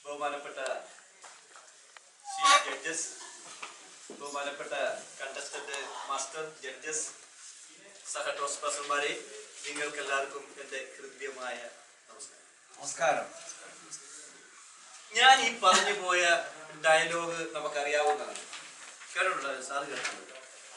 ബഹുമാനപ്പെട്ട ജഡ്ജസ് ബഹുമാനപ്പെട്ട contestant master judges സഹ ട്രോസ് പ്രസന്മാരെ നിങ്ങൾക്ക് എല്ലാവർക്കും എൻ്റെ ഹൃദ്യമായ നമസ്കാരം നമസ്കാരം ഞാൻ ഈ പറഞ്ഞു പോയ ഡയലോഗ് നമുക്കറിയാവുന്നതാണ് കേട്ടിട്ടുണ്ടോ സാറ് കേട്ടിട്ടുണ്ടോ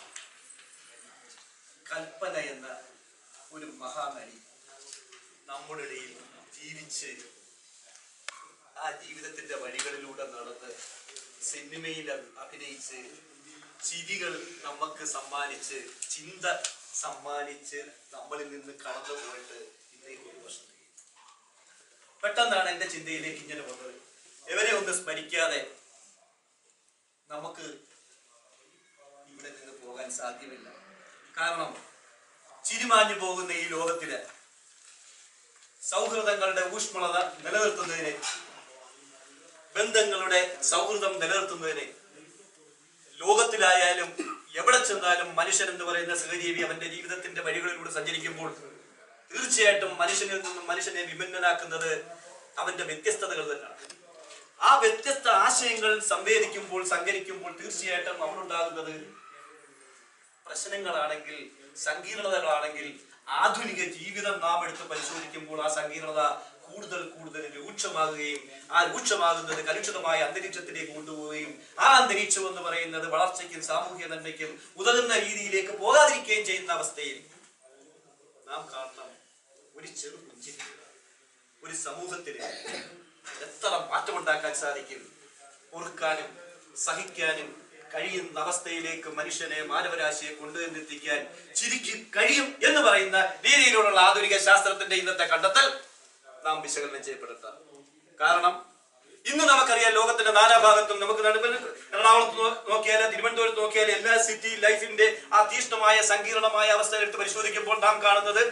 കൽപ്പന എന്ന ഒരു മഹാനടി നമ്മുടെ ഇടയിൽ ജീവിച്ച് ആ ജീവിതത്തിന്റെ വഴികളിലൂടെ നടന്ന് സിനിമയിൽ അഭിനയിച്ച് ചിരികൾ നമുക്ക് സമ്മാനിച്ച് ചിന്ത സമ്മാനിച്ച് നമ്മളിൽ നിന്ന് കടന്നു പോയിട്ട് ഇന്നേക്ക് ഒരു വർഷം തികയും. പെട്ടെന്നാണ് എന്റെ ചിന്തയിലേക്ക് ഇങ്ങനെ വന്നത് ഇവരെ ഒന്ന് സ്മരിക്കാതെ നമുക്ക് ഇവിടെ നിന്ന് പോകാൻ സാധ്യമല്ല കാരണം ചിരിമാഞ്ഞു പോകുന്ന ഈ ലോകത്തില് സൗഹൃദങ്ങളുടെ ഊഷ്മളത നിലനിർത്തുന്നതിന് ബന്ധങ്ങളുടെ സൗഹൃദം നിലനിർത്തുന്നതിന് ലോകത്തിലായാലും എവിടെ ചെന്നാലും മനുഷ്യൻ എന്ന് പറയുന്ന സഹജീവി അവന്റെ ജീവിതത്തിന്റെ വഴികളിലൂടെ സഞ്ചരിക്കുമ്പോൾ തീർച്ചയായിട്ടും മനുഷ്യനിൽ നിന്നും മനുഷ്യനെ വിഭിന്നനാക്കുന്നത് അവന്റെ വ്യത്യസ്തതകൾ തന്നെയാണ് ആ വ്യത്യസ്ത ആശയങ്ങൾ സംവേദിക്കുമ്പോൾ സഞ്ചരിക്കുമ്പോൾ തീർച്ചയായിട്ടും അവിടെ പ്രശ്നങ്ങളാണെങ്കിൽ സങ്കീർണതകളാണെങ്കിൽ ആധുനിക ജീവിതം നാം എടുത്ത് പരിശോധിക്കുമ്പോൾ ആ സങ്കീർണത കൂടുതൽ കൂടുതൽ രൂക്ഷമാകുകയും ആ രൂക്ഷമാകുന്നത് കലുഷിതമായ അന്തരീക്ഷത്തിലേക്ക് കൊണ്ടുപോവുകയും ആ അന്തരീക്ഷം എന്ന് പറയുന്നത് വളർച്ചയ്ക്കും സാമൂഹ്യ നന്മയ്ക്കും ഉതകുന്ന രീതിയിലേക്ക് പോകാതിരിക്കുകയും ചെയ്യുന്ന അവസ്ഥയിൽ നാം കാണണം ഒരു ചെറു പുഞ്ചിരി ഒരു സമൂഹത്തിന് എത്ര മാറ്റമുണ്ടാക്കാൻ സാധിക്കും പൊറുക്കാനും സഹിക്കാനും കഴിയുന്ന അവസ്ഥയിലേക്ക് മനുഷ്യനെ മാനവരാശിയെ കൊണ്ടുവന്നെത്തിക്കാൻ ചിരിക്ക് കഴിയും എന്ന് പറയുന്ന രീതിയിലുള്ള ആധുനിക ശാസ്ത്രത്തിന്റെ ഇന്നത്തെ കണ്ടെത്തൽ നാം വിശകലനം ചെയ്യപ്പെടുത്താം കാരണം ഇന്ന് നമുക്കറിയാം ലോകത്തിന്റെ നാനാഭാഗത്തും നമുക്ക് നടുവിൽ എറണാകുളത്ത് നോ- നോക്കിയാൽ തിരുവനന്തപുരത്ത് നോക്കിയാൽ എല്ലാ സിറ്റി ലൈഫിന്റെ ആ തീഷ്ണമായ സങ്കീർണമായ അവസ്ഥ എടുത്ത് പരിശോധിക്കുമ്പോൾ നാം കാണുന്നത്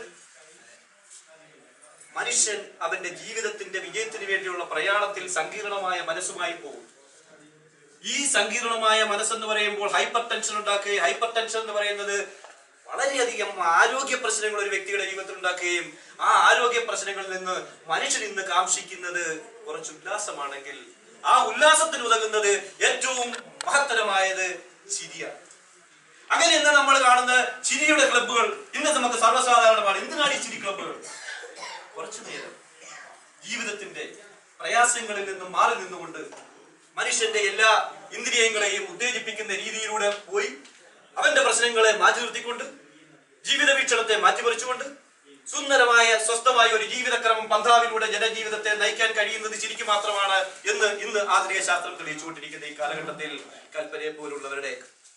മനുഷ്യൻ അവന്റെ ജീവിതത്തിന്റെ വിജയത്തിന് വേണ്ടിയുള്ള പ്രയാണത്തിൽ സങ്കീർണമായ മനസ്സുമായി പോകും ഈ സങ്കീർണമായ മനസ്സെന്ന് പറയുമ്പോൾ ഹൈപ്പർ ടെൻഷൻ ഉണ്ടാക്കുകയും ഹൈപ്പർ ടെൻഷൻ എന്ന് പറയുന്നത് വളരെയധികം ആരോഗ്യ പ്രശ്നങ്ങൾ ഒരു വ്യക്തിയുടെ ജീവിതത്തിൽ ഉണ്ടാക്കുകയും ആ ആരോഗ്യ പ്രശ്നങ്ങളിൽ നിന്ന് മനുഷ്യൻ ഇന്ന് കാംക്ഷിക്കുന്നത് കുറച്ച് ഉല്ലാസമാണെങ്കിൽ ആ ഉല്ലാസത്തിന് ഉതകുന്നത് ഏറ്റവും മഹത്തരമായത് ചിരിയാണ് അങ്ങനെ ഇന്ന് നമ്മൾ കാണുന്ന ചിരിയുടെ ക്ലബ്ബുകൾ ഇന്ന് നമുക്ക് സർവ്വസാധാരണമാണ് എന്തിനാണ് ഈ ചിരി ക്ലബ്ബുകൾ കുറച്ചു നേരം ജീവിതത്തിന്റെ പ്രയാസങ്ങളിൽ നിന്നും മാറി നിന്നുകൊണ്ട് മനുഷ്യന്റെ എല്ലാ ഇന്ദ്രിയങ്ങളെയും ഉത്തേജിപ്പിക്കുന്ന രീതിയിലൂടെ പോയി അവന്റെ പ്രശ്നങ്ങളെ മാറ്റി നിർത്തിക്കൊണ്ട് ജീവിത വീക്ഷണത്തെ മാറ്റിമറിച്ചുകൊണ്ട് സുന്ദരമായ സ്വസ്ഥമായ ഒരു ജീവിതക്രമം പന്ഥാവിലൂടെ ജനജീവിതത്തെ നയിക്കാൻ കഴിയുന്നത് ചിരിക്ക് മാത്രമാണ് എന്ന് ഇന്ന് ആധുനിക ശാസ്ത്രം തെളിയിച്ചുകൊണ്ടിരിക്കുന്ന ഈ കാലഘട്ടത്തിൽ കൽപ്പനയെ പോലുള്ളവരുടെ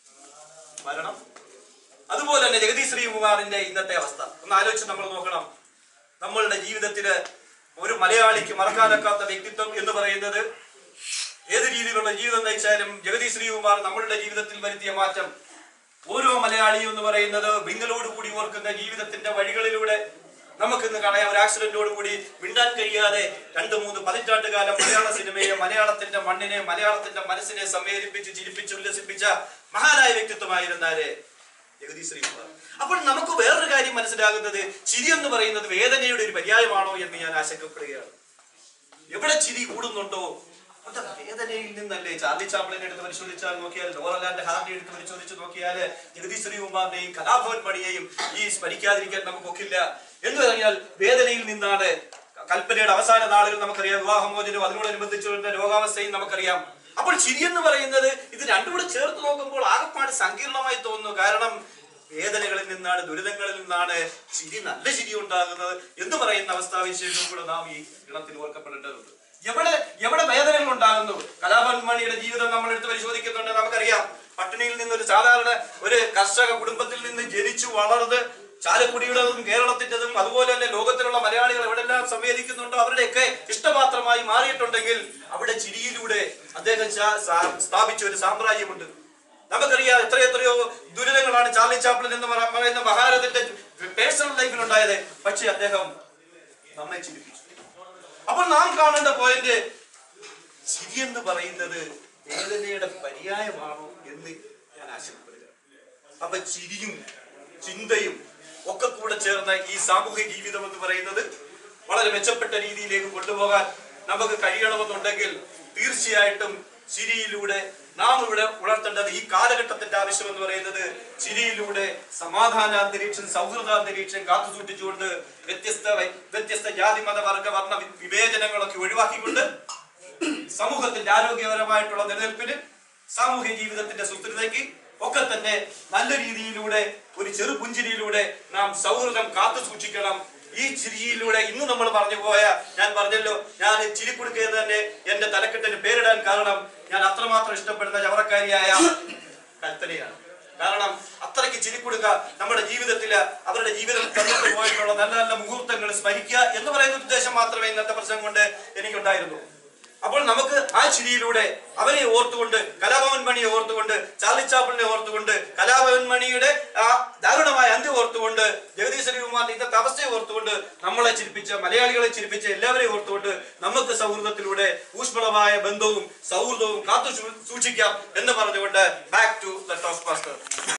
മരണം അതുപോലെ തന്നെ ജഗദീഷ് ശ്രീകുമാറിന്റെ ഇന്നത്തെ അവസ്ഥ ഒന്ന് ആലോചിച്ച് നമ്മൾ നോക്കണം നമ്മളുടെ ജീവിതത്തില് ഒരു മലയാളിക്ക് മറക്കാനൊക്കാത്ത വ്യക്തിത്വം എന്ന് പറയുന്നത് ഏത് രീതിയിലുള്ള ജീവിതം നയിച്ചാലും ജഗദീഷ് ശ്രീകുമാർ നമ്മളുടെ ജീവിതത്തിൽ വരുത്തിയ മാറ്റം ഓരോ മലയാളിയും എന്ന് പറയുന്നത് വിങ്ങലോട് കൂടി ഓർക്കുന്ന ജീവിതത്തിന്റെ വഴികളിലൂടെ നമുക്കിന്ന് കാണാം ഒരു ആക്സിഡന്റോട് കൂടി മിണ്ടാൻ കഴിയാതെ രണ്ട് മൂന്ന് പതിറ്റാണ്ട് കാലം മലയാള സിനിമയെ മലയാളത്തിന്റെ മണ്ണിനെ മലയാളത്തിന്റെ മനസ്സിനെ സംവേദിപ്പിച്ച് ചിരിപ്പിച്ച് ഉല്ലസിപ്പിച്ച മഹാനായ വ്യക്തിത്വമായിരുന്നാല് ജഗദീഷ് ശ്രീകുമാർ അപ്പോൾ നമുക്ക് വേറൊരു കാര്യം മനസ്സിലാകുന്നത് ചിരി എന്ന് പറയുന്നത് വേദനയുടെ ഒരു പര്യായമാണോ എന്ന് ഞാൻ ആശങ്കപ്പെടുകയാണ് എവിടെ ചിരി കൂടുന്നുണ്ടോ അത് വേദനയിൽ നിന്നല്ലേ ചാർലി ചാപ്ലിനെ എടുത്ത് പരിശോധിച്ചാൽ നോക്കിയാൽ ലോറലാൻഡ് ഹാർഡി എടുത്ത് പരിശോധിച്ച് നോക്കിയാൽ ജഗദീഷ് ശ്രീകുമാറിനെയും കലാഭവൻ മണിയെയും ഈ സ്മരിക്കാതിരിക്കാൻ നമുക്കൊക്കില്ല എന്ന് പറഞ്ഞാൽ വേദനയിൽ നിന്നാണ് കൽപ്പനയുടെ അവസാന നാളുകൾ നമുക്കറിയാം വിവാഹമോചനം അതിനോടനുബന്ധിച്ചുള്ള രോഗാവസ്ഥയും നമുക്കറിയാം അപ്പോൾ ചിരി എന്ന് പറയുന്നത് ഇത് രണ്ടും കൂടെ ചേർത്ത് നോക്കുമ്പോൾ ആകെപ്പാട് സങ്കീർണമായി തോന്നുന്നു കാരണം വേദനകളിൽ നിന്നാണ് ദുരിതങ്ങളിൽ നിന്നാണ് ചിരി നല്ല ചിരി ഉണ്ടാകുന്നത് എന്ന് പറയുന്ന അവസ്ഥാവിശേഷം കൂടെ നാം ഈ ഗണത്തിൽ ഓർക്കപ്പെടേണ്ടതുണ്ട് എവിടെ എവിടെ വേദനകൾ ഉണ്ടാകുന്നു കലാഭവൻ മണിയുടെ ജീവിതം നമ്മൾ എടുത്ത് പരിശോധിക്കുന്നുണ്ട് നമുക്കറിയാം പട്ടിണിയിൽ നിന്ന് ഒരു സാധാരണ ഒരു കർഷക കുടുംബത്തിൽ നിന്ന് ജനിച്ചു വളർന്ന് ചാലക്കുടിയുടേതും കേരളത്തിൻ്റെതും അതുപോലെ തന്നെ ലോകത്തിലുള്ള മലയാളികൾ എവിടെല്ലാം സംവേദിക്കുന്നുണ്ടോ അവരുടെയൊക്കെ ഇഷ്ടപാത്രമായി മാറിയിട്ടുണ്ടെങ്കിൽ അവിടെ ചിരിയിലൂടെ അദ്ദേഹം ശാ- സാ- സ്ഥാപിച്ച ഒരു സാമ്രാജ്യമുണ്ട് നമുക്കറിയാം എത്ര എത്രയോ ദുരിതങ്ങളാണ് ചാർലി ചാപ്ലിൻ എന്ന് പറ- പറയുന്ന മഹാരഥന്റെ പേഴ്സണൽ ലൈഫിൽ ഉണ്ടായത് പക്ഷെ അദ്ദേഹം നമ്മെ ചിരിപ്പിച്ചു അപ്പോൾ നാം കാണേണ്ട പോയിന്റ് ചിരി എന്ന് പറയുന്നത് വേദനയുടെ പര്യായമാണോ എന്ന് ഞാൻ ആശങ്കപ്പെടുക അപ്പൊ ചിരിയും ചിന്തയും ഒക്കെ കൂടെ ചേർന്ന ഈ സാമൂഹ്യ ജീവിതം എന്ന് പറയുന്നത് വളരെ മെച്ചപ്പെട്ട രീതിയിലേക്ക് കൊണ്ടുപോകാൻ നമുക്ക് കഴിയണമെന്നുണ്ടെങ്കിൽ തീർച്ചയായിട്ടും ചിരിയിലൂടെ നാം ഇവിടെ ഉണർത്തേണ്ടത് ഈ കാലഘട്ടത്തിന്റെ ആവശ്യം എന്ന് പറയുന്നത് ചിരിയിലൂടെ സമാധാന അന്തരീക്ഷം സൗഹൃദ അന്തരീക്ഷം കാത്തു സൂക്ഷിച്ചുകൊണ്ട് വ്യത്യസ്ത വൈ- വ്യത്യസ്ത ജാതി മത വർഗ വർണ്ണ വി- വിവേചനങ്ങളൊക്കെ ഒഴിവാക്കിക്കൊണ്ട് സമൂഹത്തിന്റെ ആരോഗ്യപരമായിട്ടുള്ള നിലനിൽപ്പിന് സാമൂഹ്യ ജീവിതത്തിന്റെ സുസ്ഥിരതയ്ക്ക് ഒക്കെ തന്നെ നല്ല രീതിയിലൂടെ ഒരു ചെറു പുഞ്ചിരിയിലൂടെ നാം സൗഹൃദം കാത്തു സൂക്ഷിക്കണം ഈ ചിരിയിലൂടെ ഇന്ന് നമ്മൾ പറഞ്ഞു പോയ ഞാൻ പറഞ്ഞല്ലോ ഞാൻ ചിരിക്കുടുക്കുക എന്ന് തന്നെ എന്റെ തലക്കെട്ടിന് പേരിടാൻ കാരണം ഞാൻ അത്രമാത്രം ഇഷ്ടപ്പെടുന്ന ചവറക്കാരിയായ കൽപ്പനയാണ് കാരണം അത്രയ്ക്ക് ചിരിക്കൊടുക്ക നമ്മുടെ ജീവിതത്തിൽ അവരുടെ ജീവിതം തന്നിട്ട് പോയിട്ടുള്ള നല്ല നല്ല മുഹൂർത്തങ്ങൾ സ്മരിക്കുക എന്ന് പറയുന്ന ഉദ്ദേശം മാത്രമേ ഇന്നത്തെ പ്രസംഗം കൊണ്ട് എനിക്കുണ്ടായിരുന്നു അപ്പോൾ നമുക്ക് ആ ചിരിയിലൂടെ അവരെ ഓർത്തുകൊണ്ട് കലാഭവൻ മണിയെ ഓർത്തുകൊണ്ട് ചാർലി ചാപ്പിളിനെ ഓർത്തുകൊണ്ട് കലാഭവൻ മണിയുടെ ആ ദാരുണമായ അന്ത്യം ഓർത്തുകൊണ്ട് ജഗദീശ് ശ്രീകുമാറിന്റെ ഇന്നത്തെ അവസ്ഥയെ ഓർത്തുകൊണ്ട് നമ്മളെ ചിരിപ്പിച്ച മലയാളികളെ ചിരിപ്പിച്ച എല്ലാവരെയും ഓർത്തുകൊണ്ട് നമുക്ക് സൗഹൃദത്തിലൂടെ ഊഷ്മളമായ ബന്ധവും സൗഹൃദവും കാത്തു സൂ- സൂക്ഷിക്കാം എന്ന് പറഞ്ഞുകൊണ്ട് back to the toss master